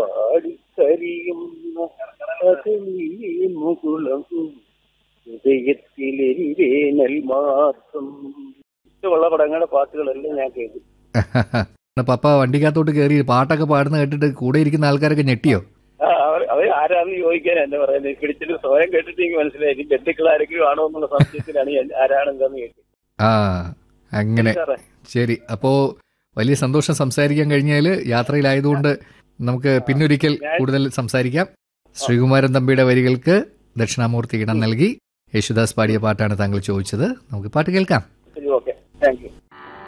വാടിക്കരിയുന്ന അകലീ മുകുളം ഹൃദയത്തിലെ വേനൽ മാത്രം ഇഷ്ടമുള്ള പടങ്ങളുടെ പാട്ടുകളെല്ലാം ഞാൻ കേൾക്കും പപ്പ വണ്ടിക്കകത്തോട്ട് കയറി പാട്ടൊക്കെ പാടുന്ന കേട്ടിട്ട് കൂടെ ഇരിക്കുന്ന ആൾക്കാരൊക്കെ ഞെട്ടിയോ ആ, അവർ- അവർ ആരാന്ന് ചോദിക്കാൻ എന്നെ പറയുന്നത് പിടിച്ചിട്ട് സ്വയം കേട്ടിട്ട് എനിക്ക് മനസ്സിലായി ഇനി ബന്ധുക്കൾ ആരെങ്കിലും ആണോ എന്നുള്ള സംശയത്തിലാണ് ഞാൻ ആരാണെന്താന്ന് കേട്ടത് ആ അങ്ങനെ സാറേ ശരി അപ്പോ വലിയ സന്തോഷം സംസാരിക്കാൻ കഴിഞ്ഞാൽ യാത്രയിലായതുകൊണ്ട് നമുക്ക് പിന്നൊരിക്കൽ കൂടുതൽ സംസാരിക്കാം ശ്രീകുമാരൻ തമ്പിയുടെ വരികൾക്ക് ദക്ഷിണാമൂർത്തി ഇടം നൽകി യേശുദാസ് പാടിയ പാട്ടാണ് താങ്കൾ ചോദിച്ചത് നമുക്ക് പാട്ട് കേൾക്കാം ശരി ഓക്കെ താങ്ക് യു